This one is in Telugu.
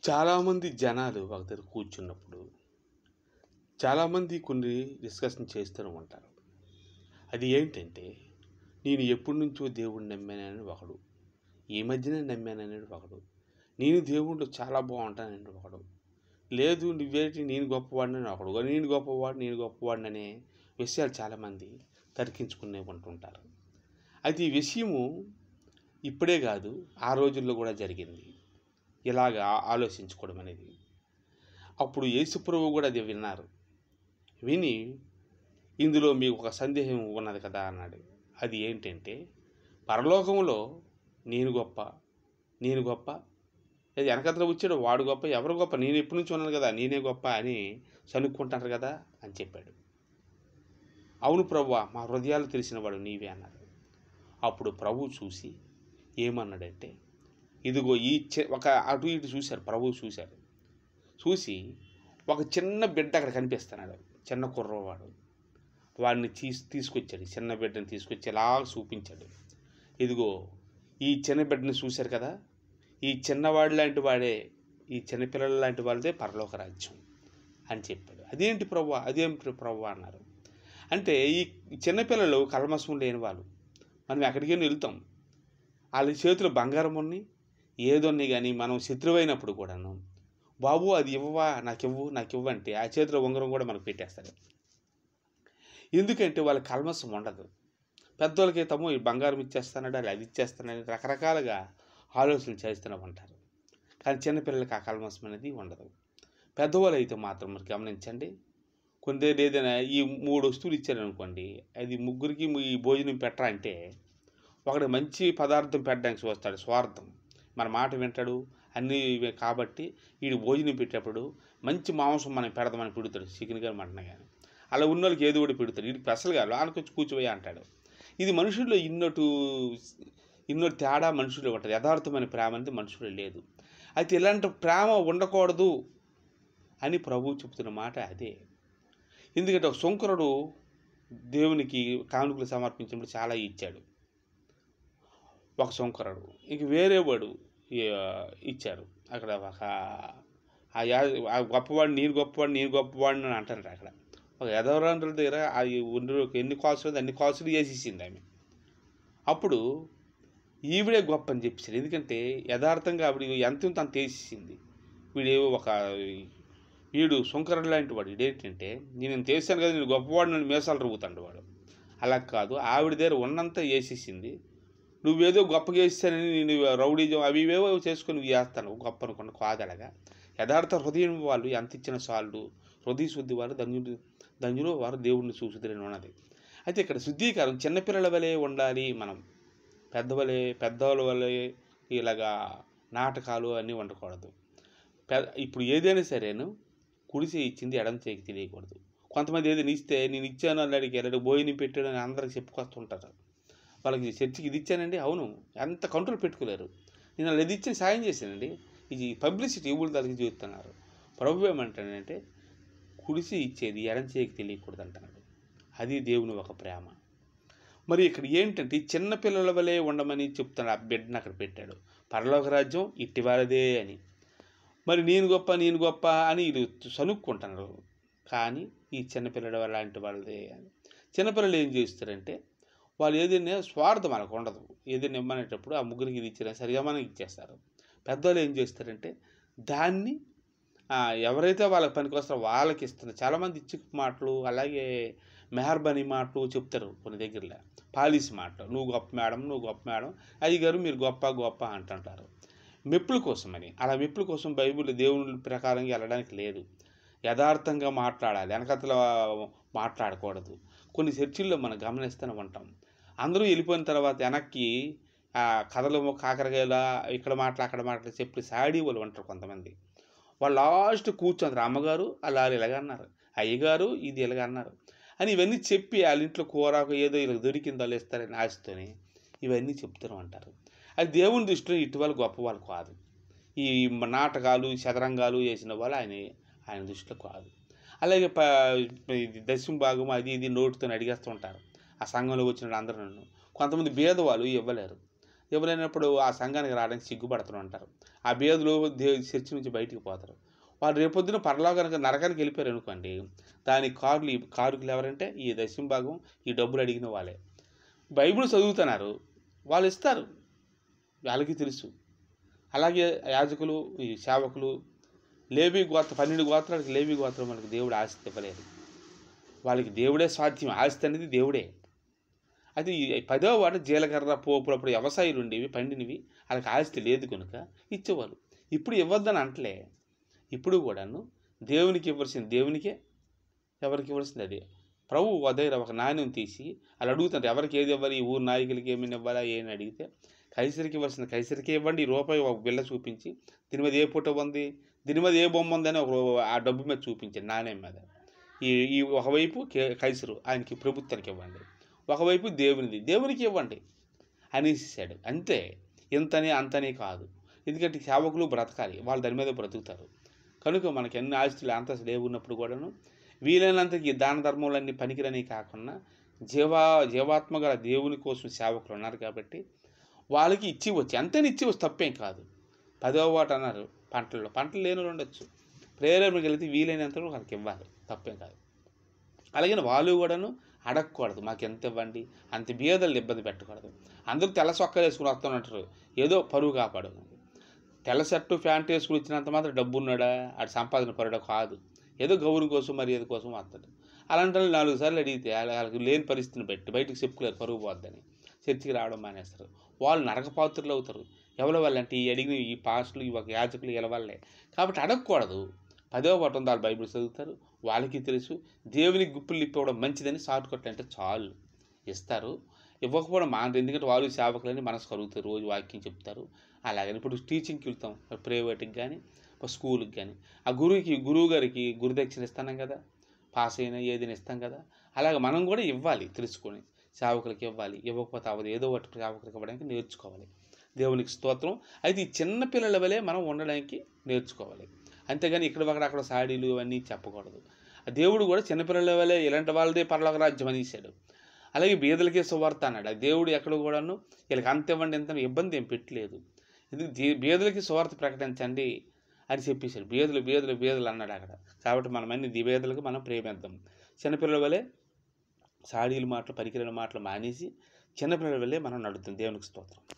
చాలామంది జనాలు ఒక దగ్గర కూర్చున్నప్పుడు చాలామంది కొన్ని డిస్కషన్ చేస్తూనే ఉంటారు అది ఏంటంటే నేను ఎప్పటి నుంచో దేవుడిని నమ్మానని ఒకడు ఈ మధ్యనే నమ్మాననేది ఒకడు నేను దేవుళ్ళు చాలా బాగుంటానని ఒకడు లేదు నువ్వేంటి నేను గొప్పవాడిని ఒకడు నేను గొప్పవాడు నేను గొప్పవాడిని అనే విషయాలు చాలామంది తర్కించుకునే ఉంటుంటారు అయితే ఈ విషయము ఇప్పుడే కాదు ఆ రోజుల్లో కూడా జరిగింది ఇలాగా ఆలోచించుకోవడం అనేది అప్పుడు యేసుప్రభు కూడా అది విన్నారు విని ఇందులో మీకు ఒక సందేహం ఉన్నది కదా అన్నాడు అది ఏంటంటే పరలోకంలో నేను గొప్ప నేను గొప్ప అది వెనకతలో వచ్చాడు వాడు గొప్ప ఎవరు గొప్ప నేను ఎప్పటి నుంచి ఉన్నాను కదా నేనే గొప్ప అని చనుక్కుంటారు కదా అని చెప్పాడు అవును ప్రభు మా హృదయాలు తెలిసినవాడు నీవే అన్నాడు అప్పుడు ప్రభు చూసి ఏమన్నాడంటే ఇదిగో ఈ చి- ఒక అటు ఇటు చూశారు ప్రభు చూశారు చూసి ఒక చిన్న బిడ్డ అక్కడ కనిపిస్తున్నాడు చిన్న కుర్రవాడు వాడిని తీసి తీసుకొచ్చాడు ఈ చిన్న బిడ్డని తీసుకొచ్చి ఎలా చూపించాడు ఇదిగో ఈ చిన్న బిడ్డని చూశారు కదా ఈ చిన్నవాడు లాంటి వాడే ఈ చిన్నపిల్లల లాంటి వాళ్ళదే పరలోక రాజ్యం అని చెప్పాడు అదేంటి ప్రభు అదేంటి ప్రభు అన్నారు అంటే ఈ చిన్నపిల్లలు కల్మసం లేని వాళ్ళు మనం ఎక్కడికైనా వెళ్తాం వాళ్ళ చేతిలో బంగారం ఉన్నాయి ఏదొన్ని కానీ మనం శత్రువైనప్పుడు కూడాను బాబు అది ఇవ్వవా నాకు ఇవ్వు నాకు ఇవ్వు అంటే ఆ చేతిలో ఉంగరం కూడా మనకు పెట్టేస్తాడు ఎందుకంటే వాళ్ళ కల్మసం ఉండదు పెద్దోళ్ళకి తమ్ము ఈ బంగారం ఇచ్చేస్తానడు అది అది ఇచ్చేస్తానని రకరకాలుగా ఆలోచనలు చేస్తూనే ఉంటారు కానీ చిన్నపిల్లలకి ఆ కల్మసం అనేది ఉండదు పెద్దవాళ్ళు అయితే మాత్రం మరి గమనించండి కొందరు ఏదైనా ఈ మూడు వస్తువులు ఇచ్చారనుకోండి అది ముగ్గురికి ఈ భోజనం పెట్టరా అంటే ఒకడు మంచి పదార్థం పెట్టడానికి చూస్తాడు స్వార్థం మన మాట వింటాడు అన్నీ ఇవే కాబట్టి వీడు భోజనం పెట్టేటప్పుడు మంచి మాంసం మనం పెడదామని పెడతాడు చికెన్ కానీ మటన్ కానీ అలా ఉన్న వాళ్ళకి ఏదో ఒకటి పెడతాడు వీడికి స్పెషల్ కాదు ఆనకొచ్చి కూర్చోపోయి అంటాడు ఇది మనుషుల్లో ఇన్నోటు ఇన్నోటి తేడా మనుషుల్లో ఉంటుంది యథార్థమైన ప్రేమ అనేది మనుషుల్లో లేదు అయితే ఇలాంటి ప్రేమ ఉండకూడదు అని ప్రభువు చెబుతున్న మాట అదే ఎందుకంటే ఒక శంకరుడు దేవునికి కానుకలు సమర్పించినప్పుడు చాలా ఇచ్చాడు ఒక శంకరుడు ఇంక వేరే వాడు ఈ- ఇచ్చారు అక్కడ ఒక ఆ యా- ఆ గొప్పవాడు నేను గొప్పవాడు నేను గొప్పవాడిని అని అంటారు అక్కడ ఒక యదవరాండ్రుల దగ్గర అది ఉండి ఎన్ని కాసులు అన్ని కాసులు వేసేసింది ఆమె అప్పుడు ఈవిడే గొప్ప అని చెప్పేసారు ఎందుకంటే యథార్థంగా ఆవిడ ఎంత ఉందో అంత వేసేసింది వీడేవో ఒక వీడు శంకరుడు లాంటి వాడు ఇదేంటంటే నేను ఇంత వేసాను కదా నేను గొప్పవాడు నన్ను మేసాలు రుగుతాడు వాడు అలా కాదు ఆవిడ దగ్గర ఉన్నంత వేసేసింది నువ్వేదో గొప్పగా వేస్తానని నేను రౌడీజం అవి ఇవేవో చేసుకొని నువ్వు చేస్తాను గొప్ప అనుకున్న కాదలగా యథార్థ హృదయం వాళ్ళు ఎంత ఇచ్చిన సాళ్ళు హృదయ శుద్ధి వాళ్ళు ధన్యుడు ధన్యులు వారు దేవుడిని చూసుదని ఉన్నది అయితే ఇక్కడ శుద్ధీకరణ చిన్నపిల్లల వలె ఉండాలి మనం పెద్దవలే పెద్దవాళ్ళ వలె ఇలాగా నాటకాలు అన్నీ ఉండకూడదు పె- ఇప్పుడు ఏదైనా సరేను కుడిసే ఇచ్చింది ఎడం చేయికి తెలియకూడదు కొంతమంది ఏదైనా ఇస్తే నేను ఇచ్చాను అన్నాడికి ఎలాంటి భోజనం పెట్టాడు అని అందరికి చెప్పుకొస్తుంటారు వాళ్ళకి చర్చికి ఇది ఇచ్చానండి అవును ఎంత కంట్రోల్ పెట్టుకోలేరు నేను వాళ్ళు ఇది ఇచ్చిన సాయం చేశానండి ఇది పబ్లిసిటీ ఊళ్ళ దానికి చూస్తున్నారు ప్రభు ఏమంటాడంటే కుడిసి ఇచ్చేది ఎడం చేయికి తెలియకూడదు అంటున్నాడు అది దేవుని ఒక ప్రేమ మరి ఇక్కడ ఏంటంటే ఈ చిన్న పిల్లల వలె ఉండమని చెప్తున్నాడు ఆ బిడ్డను అక్కడ పెట్టాడు పరలోక రాజ్యం ఇట్టి వారిదే అని మరి నేను గొప్ప నేను గొప్ప అని వీళ్ళు సనుక్కుంటున్నారు కానీ ఈ చిన్నపిల్లల లాంటి వాళ్ళదే అని చిన్నపిల్లలు ఏం చేస్తారంటే వాళ్ళు ఏదైనా స్వార్థం మనకు ఉండదు ఏదైనా ఇమ్మనేటప్పుడు ఆ ముగ్గురికి ఇది ఇచ్చినా సరిగా మనకి ఇచ్చేస్తారు పెద్దవాళ్ళు ఏం చేస్తారంటే దాన్ని ఆ, ఎవరైతే వాళ్ళకి పనికి వస్తారో వాళ్ళకి ఇస్తున్నారు చాలామంది ఇచ్చి మాటలు అలాగే మెహర్బనీ మాటలు చెప్తారు కొన్ని దగ్గరలో పాలిస్ మాటలు నువ్వు గొప్ప మేడం నువ్వు గొప్ప మేడం అయ్యగారు మీరు గొప్ప గొప్ప అంటుంటారు మెప్పుల కోసమని అలా మెప్పుల కోసం బైబిల్ దేవుని ప్రకారంగా వెళ్ళడానికి లేదు యథార్థంగా మాట్లాడాలి వెనకతల మాట్లాడకూడదు కొన్ని చర్చిల్లో మనం గమనిస్తూనే ఉంటాం అందరూ వెళ్ళిపోయిన తర్వాత వెనక్కి ఆ కథలు కాకరకాయల ఇక్కడ మాటలు అక్కడ మాటలు చెప్పి సాడి వాళ్ళు ఉంటారు కొంతమంది వాళ్ళు లాస్ట్ కూర్చుంటారు అమ్మగారు అలా ఇలాగ అన్నారు అయ్యగారు ఇది ఇలాగ అన్నారు అని ఇవన్నీ చెప్పి వాళ్ళ ఇంట్లో కూరకు ఏదో ఇలా దొరికిందో వాళ్ళు ఇస్తారని ఆశతోని ఇవన్నీ చెప్తూనే ఉంటారు అది దేవుని దృష్టిలో ఇటువల గొప్ప వాళ్ళు కాదు ఈ నాటకాలు చదరంగాలు వేసిన వాళ్ళు ఆయన ఆయన దృష్టిలో కాదు అలాగే ప ఇది దశమ భాగం అది ఇది నోటితో అడిగేస్తూ ఉంటారు ఆ సంఘంలో వచ్చిన అందరూ నన్ను కొంతమంది భేదవాళ్ళు ఇవ్వలేరు ఎవరైనప్పుడు ఆ సంఘానికి రావడానికి సిగ్గుపడుతూ ఉంటారు ఆ బేదులు దే చర్చి నుంచి బయటికి పోతారు వాళ్ళు రేపొద్దున పరలోకానికి నరకానికి వెళ్ళిపోయారు అనుకోండి దానికి కారులు ఈ కారుకులు ఎవరంటే ఈ దశం భాగం ఈ డబ్బులు అడిగిన వాళ్ళే బైబిల్ చదువుతున్నారు వాళ్ళు ఇస్తారు వాళ్ళకి తెలుసు అలాగే యాజకులు ఈ సేవకులు లేవి గోత్ర పన్నెండు గోత్రాలకి లేవి గోత్రం వాళ్ళకి దేవుడు ఆస్తి ఇవ్వలేదు వాళ్ళకి దేవుడే సాధ్యం ఆస్తి అనేది దేవుడే అది ఈ పదో వాట జీలకర్ర పోపులు అప్పుడు వ్యవసాయాలు ఉండేవి పండినవి వాళ్ళకి ఆస్తి లేదు కనుక ఇచ్చేవాళ్ళు ఇప్పుడు ఇవ్వద్దని అంటలే ఇప్పుడు కూడాను దేవునికి ఇవ్వాల్సింది దేవునికే ఎవరికి ఇవ్వాల్సింది అదే ప్రభు దగ్గర ఒక నాణ్యం తీసి వాళ్ళు అడుగుతారు ఎవరికి ఏది ఇవ్వాలి ఈ ఊరు నాయకులకి ఏమైనా ఇవ్వాలా ఏని అడిగితే కైసరికి ఇవ్వాల్సింది కైసరికి ఇవ్వండి ఈ రూపాయి ఒక బిల్ల చూపించి దీని మీద ఏ ఫోటో ఉంది దీని మీద ఏ బొమ్మ ఉందని ఒక రూ- ఆ డబ్బు మీద చూపించండి నాణ్యం మీద ఈ ఈ ఒకవైపు కే- కైసరు ఆయనకి ప్రభుత్వానికి ఇవ్వండి ఒకవైపు దేవునిది దేవునికి ఇవ్వండి అనేసాడు అంతే ఇంతని అంతని కాదు ఎందుకంటే సేవకులు బ్రతకాలి వాళ్ళు దాని మీద బ్రతుకుతారు కనుక మనకి ఎన్ని ఆస్తులు అంతస్తులు లేవున్నప్పుడు కూడాను వీలైనంతకి ఈ దాన ధర్మములన్నీ పనికిరని కాకుండా జీవా జీవాత్మ గల దేవుని కోసం సేవకులు ఉన్నారు కాబట్టి వాళ్ళకి ఇచ్చి వచ్చి అంతని ఇచ్చి వచ్చి తప్పేం కాదు పదవ వాట అన్నారు పంటల్లో పంటలు లేని వాళ్ళు ఉండొచ్చు ప్రేరేపణ కలిగితే వీలైనంత వరకు వాళ్ళకి ఇవ్వాలి తప్పేం కాదు అలాగే వాళ్ళు కూడాను అడగకూడదు మాకు ఎంత ఇవ్వండి అంత బీదలు ఇబ్బంది పెట్టకూడదు అందరూ తెల్ల సొక్కలు వేసుకుని వస్తున్నట్టు ఏదో పరువు కాపాడు తెల్ల షర్టు ప్యాంట్ వేసుకుని వచ్చినంత మాత్రం డబ్బు ఉన్నాడా ఆడు సంపాదన పరుడా కాదు ఏదో గౌరవం కోసం మర్యాద కోసం వస్తాడు అలాంటి వాళ్ళు నాలుగు సార్లు అడిగితే వాళ్ళ- వాళ్ళకి లేని పరిస్థితిని పెట్టి బయటకు చెప్పుకోలేరు పరుగు పోద్దని చర్చికి రావడం మానేస్తారు వాళ్ళు నరక పాత్రలు అవుతారు ఎవరి వాళ్ళంటే ఈ అడిగిన ఈ పాస్టులు ఈ ఒక యాజకులు ఇలా వాళ్ళే కాబట్టి అడగకూడదు పదో పాటు ఉంది వాళ్ళు బైబిల్ చదువుతారు వాళ్ళకి తెలుసు దేవునికి గుప్పులు ఇప్పవడం మంచిదని షార్ట్ కట్లు అంటే చాలు ఇస్తారు ఇవ్వకపోవడం మానదు ఎందుకంటే వాళ్ళు సేవకులని మనసు కలుగుతారు రోజు వాక్యం చెప్తారు అలాగని ఇప్పుడు టీచింగ్కి వెళ్తాం ప్రైవేట్కి కానీ స్కూల్కి కానీ ఆ గురువుకి గురువు గారికి గురుదక్షిణ ఇస్తాం కదా పాస్ అయినా ఏదైనా ఇస్తాం కదా అలాగే మనం కూడా ఇవ్వాలి తెలుసుకొని సేవకులకి ఇవ్వాలి ఇవ్వకపోతే అవ్వదు ఏదో ఒకటి సేవకులకి ఇవ్వడానికి నేర్చుకోవాలి దేవునికి స్తోత్రం అయితే ఈ చిన్న పిల్లల వలె మనం ఉండడానికి నేర్చుకోవాలి అంతేగాని ఇక్కడ అక్కడ అక్కడ సాడీలు అవన్నీ చెప్పకూడదు ఆ దేవుడు కూడా చిన్నపిల్లల వలె ఇలాంటి వాళ్ళదే పరలోక రాజ్యం అనేసాడు అలాగే బీదలకే సువార్త అన్నాడు ఆ దేవుడు ఎక్కడ కూడాను వీళ్ళకి అంత ఇవ్వండి ఎంత ఇబ్బంది ఏం పెట్టలేదు ఇది దే- బీదలకి సువార్త ప్రకటించండి అని చెప్పేశాడు బీదలు బీదలు బీదలు అన్నాడు అక్కడ కాబట్టి మనం అన్ని దిబేదలకు మనం ప్రేమిద్దాం చిన్నపిల్లల వలె సాడీలు మాటలు పరికిరణ మాటలు మానేసి చిన్నపిల్లల వల్లే మనం నడుద్దాం దేవునికి స్తోత్రం